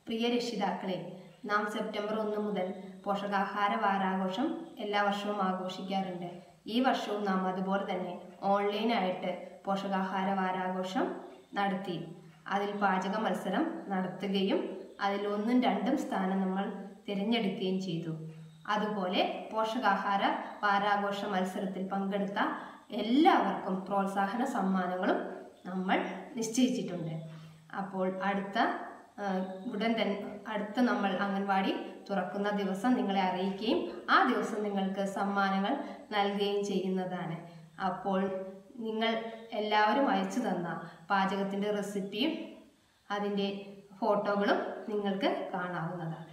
പ്രിയ രക്ഷിതാക്കളെ നാം സെപ്റ്റംബർ ഒന്ന് മുതൽ പോഷകാഹാര വാരാഘോഷം എല്ലാ വർഷവും ആഘോഷിക്കാറുണ്ട് ഈ വർഷവും നാം അതുപോലെ തന്നെ ഓൺലൈനായിട്ട് പോഷകാഹാര വാരാഘോഷം നടത്തി അതിൽ പാചക മത്സരം നടത്തുകയും അതിൽ ഒന്നും രണ്ടും സ്ഥാനം നമ്മൾ തിരഞ്ഞെടുക്കുകയും ചെയ്തു അതുപോലെ പോഷകാഹാര വാരാഘോഷ മത്സരത്തിൽ പങ്കെടുത്ത എല്ലാവർക്കും പ്രോത്സാഹന സമ്മാനങ്ങളും നമ്മൾ നിശ്ചയിച്ചിട്ടുണ്ട് അപ്പോൾ അടുത്ത ആ, ഉടൻ തന്നെ അടുത്ത നമ്മൾ അംഗൻവാടി തുറക്കുന്ന ദിവസം നിങ്ങളെ അറിയിക്കുകയും ആ ദിവസം നിങ്ങൾക്ക് സമ്മാനങ്ങൾ നൽകുകയും ചെയ്യുന്നതാണ് അപ്പോൾ നിങ്ങൾ എല്ലാവരും അയച്ചു തന്ന പാചകത്തിൻ്റെ റെസിപ്പിയും അതിൻ്റെ ഫോട്ടോകളും നിങ്ങൾക്ക് കാണാവുന്നതാണ്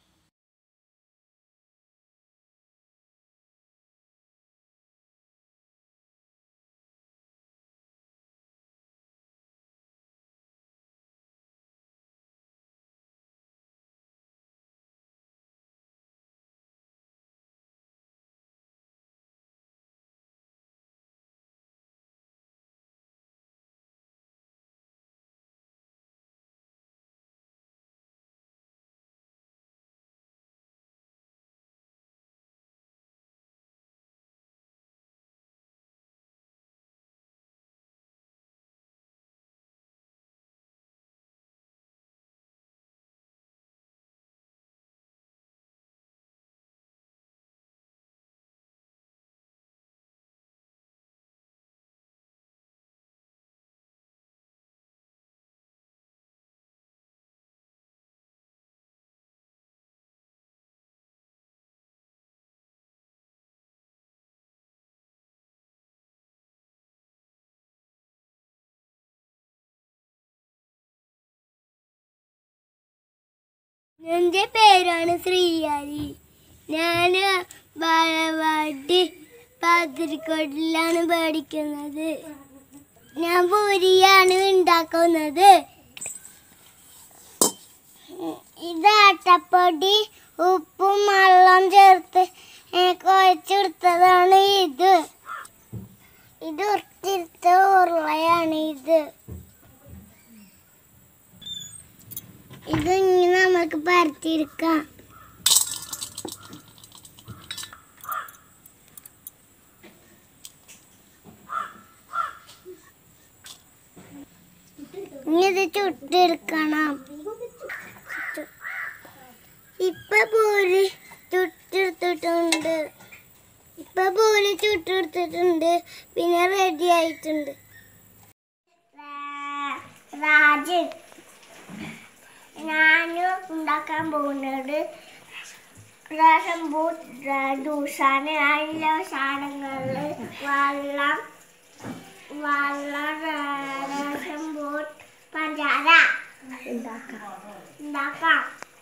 എൻ്റെ പേരാണ് ശ്രീഹരി ഞാൻ ബാലവാടി പാതിരിക്കോട്ടിലാണ് പഠിക്കുന്നത് ഞാൻ പൂരിയാണ് ഉണ്ടാക്കുന്നത് ഇത് ആട്ടപ്പൊടി ഉപ്പും വെള്ളം ചേർത്ത് ഏ, കുഴച്ചെടുത്തതാണ് ഇത് ഇത് ഉരുട്ടിരുത്ത ഉരുളയാണ് ഇത് ഇത് ഇങ്ങനെ നമുക്ക് പരത്തിയെടുക്കാം ഇനി ഇത് ചുട്ടെടുക്കണം ഇപ്പൊ പൂരി ചുട്ടെടുത്തിട്ടുണ്ട് ഇപ്പൊ പൂരി ചുട്ടെടുത്തിട്ടുണ്ട് പിന്നെ റെഡി ആയിട്ടുണ്ട് രാജൻ ഞാൻ ഉണ്ടാക്കാൻ പോകുന്നത് റേഷൻ ബൂട്ട് ജ്യൂസാണ് അതിലെ സാധനങ്ങളിൽ വെള്ളം വെള്ളം റേഷൻ ബൂട്ട് പഞ്ചാര ഉണ്ടാക്കാം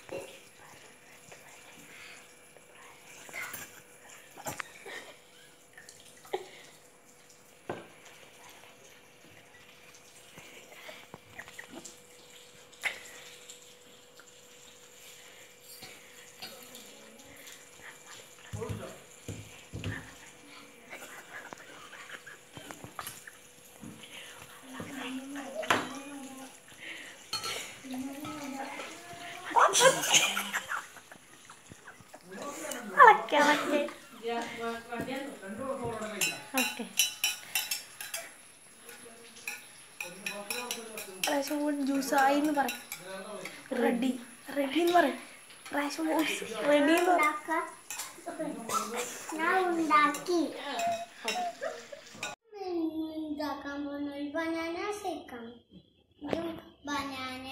റേഷൻ ബോട്ട് ജ്യൂസ് ആയി എന്ന് പറയും റെഡി റെഡി എന്ന് പറയും റേഷൻ ബോട്ട് റെഡി എന്ന് പറയും ഉണ്ടാക്കാം ഞാൻ ഉണ്ടാക്കി ഉണ്ടാക്കാൻ പോകുന്ന ഒരു ബനാന ഷേക്കാണ് ഇത് ബനാന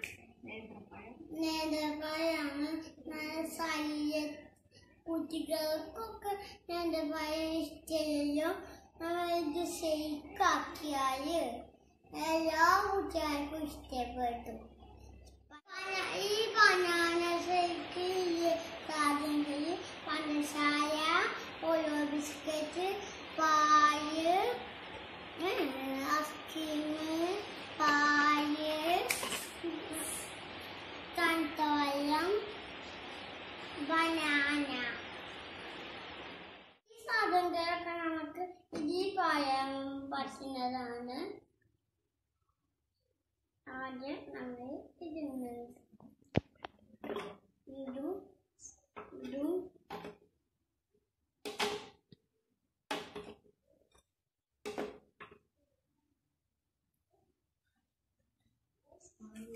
നേന്ത്രപ്പഴമാണ് നല്ല ശരീര കുട്ടികൾക്കൊക്കെ നേന്ത്രപ്പഴം ഇഷ്ടമല്ലോ നമ്മൾ ഇത് ഷെയ്ക്കാക്കിയാൽ എല്ലാ കുട്ടികൾക്കും ഇഷ്ടപ്പെട്ടു ബന- ഈ ബനാന ഷേക്ക് സാധനങ്ങൾ പഞ്ചസാര ഓരോ ബിസ്ക്കറ്റ് പാല് ഐസ്ക്രീം പാല് തണുത്ത വെള്ളം ബനാന ഈ സാധനങ്ങളൊക്കെ നമുക്ക് ഇതിൽ പറയാൻ പറ്റുന്നതാണ് ആദ്യം നമ്മൾ ഇടുന്നത്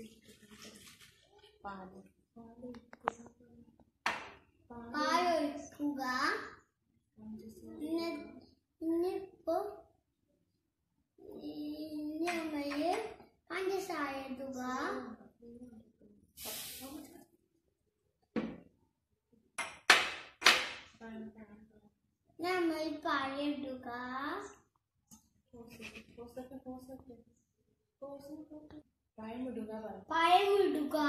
പാലൊഴിക്കുക ഇന്ന് ഇന്നിപ്പോ ഇനി നമ്മള് പഞ്ചസാര ഇടുക നമ്മൾ പാല് ഇടുക പഴം ഇടുക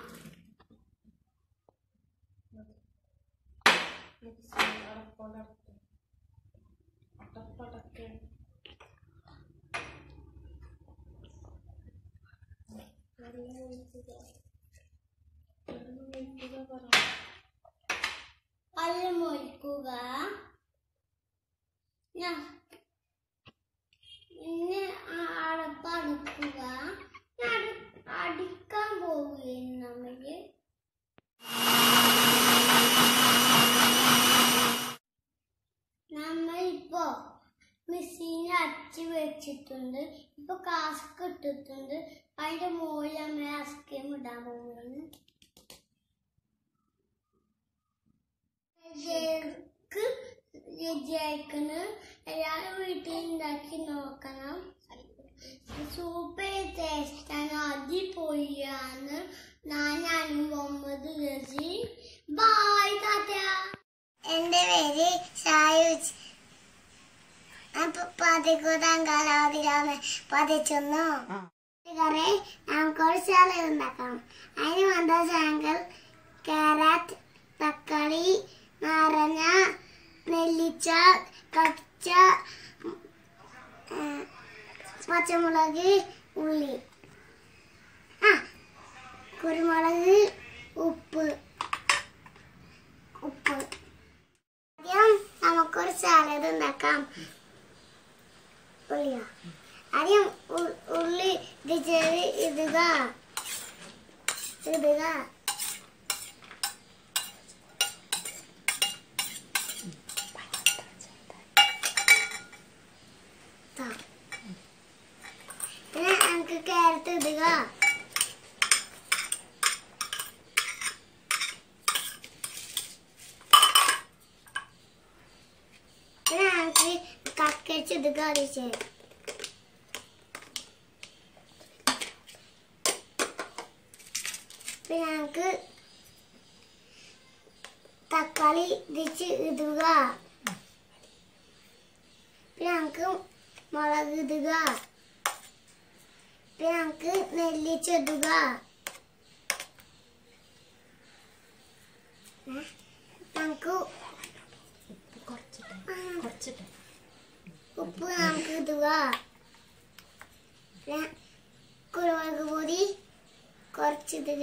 വെള്ളം ഒഴിക്കുക ഞാ- പിന്നെ ആ അടപ്പ് അടക്കുക ഞാൻ അടി- അടിക്കാൻ പോവുകയാണ് നമ്മള് നമ്മളിപ്പോ മെഷീനിൽ അച്ച് വെച്ചിട്ടുണ്ട് ഇപ്പൊ കാസ്ക് ഇട്ടിട്ടുണ്ട് അതിന്റെ മുകളിൽ നമ്മൾ ഐസ്ക്രീം ഇടാൻ പോവുകയാണ് ക്ക് രുചിയായിക്കണ് എല്ലാവരും വീട്ടിൽ ഉണ്ടാക്കി നോക്കണം സൂപ്പർ ടേസ്റ്റാണ് അടിപൊളിയാണ് ഞാനാണ് മുഹമ്മദ് റസി ബായ് താത്ത എന്റെ പേര് ഷായുജ് അപ്പൊ പതികൂടാൻ കാലാവധിയാണ് പതിച്ചൊന്നു കറി നമുക്കൊരു സാലഡ് ഉണ്ടാക്കാം അതിന് വേണ്ട സാധനങ്ങൾ ക്യാരറ്റ് തക്കാളി നാരങ്ങ നെല്ലിച്ച കച്ച ഉം, പച്ചമുളക് ഉള്ളി ആ കുരുമുളക് ഉപ്പ് ഉപ്പ് ആദ്യം നമുക്കൊരു സാലഡ് ഉണ്ടാക്കാം ഉള്ളിയോ ആദ്യം ഉ- ഉള്ളി ഇത് ചെയ്ത് ഇടുക ഇടുക ത. പിന്നെ നമുക്ക് ക്യാരറ്റ് ഇടുക പിന്നെ നമുക്ക് കക്കച്ചിടുക അടിച്ചേ പിന്നെ നമുക്ക് തക്കാളി ഇതിച്ച് ഇടുക പിന്നെ നമുക്ക് മുളക് ഇടുക പിന്നെ നമുക്ക് നെല്ലിച്ചിടുക ഏ? നമുക്ക് ഉപ്പ് നമുക്ക് ഇടുക പിന്നെ കുരുമുളക് പൊടി കുറച്ചിടുക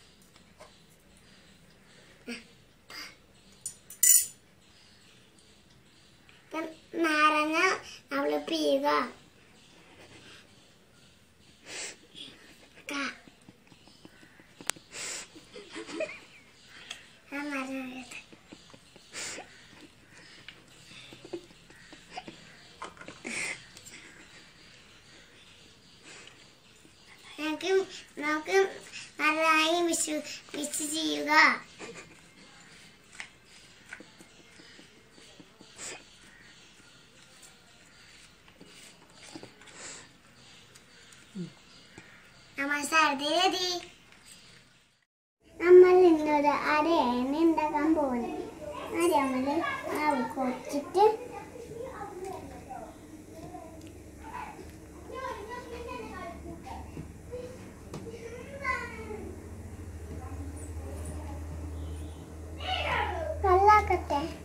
ഇപ്പം നാരങ്ങ നമ്മൾ പിയുക ക. ആ നാരങ്ങ എടുത്ത്. നമുക്ക് നമുക്ക് നല്ലതായി മിക്സ് മിക്സ് ചെയ്യുക നമ്മൾ സർദി നമ്മൾ ഇന്നൊരു അരയാണ് ഉണ്ടാക്കാൻ പോകുന്നത് അര നമ്മൾ മാവ് കുറച്ചിട്ട് കല്ലാക്കട്ടെ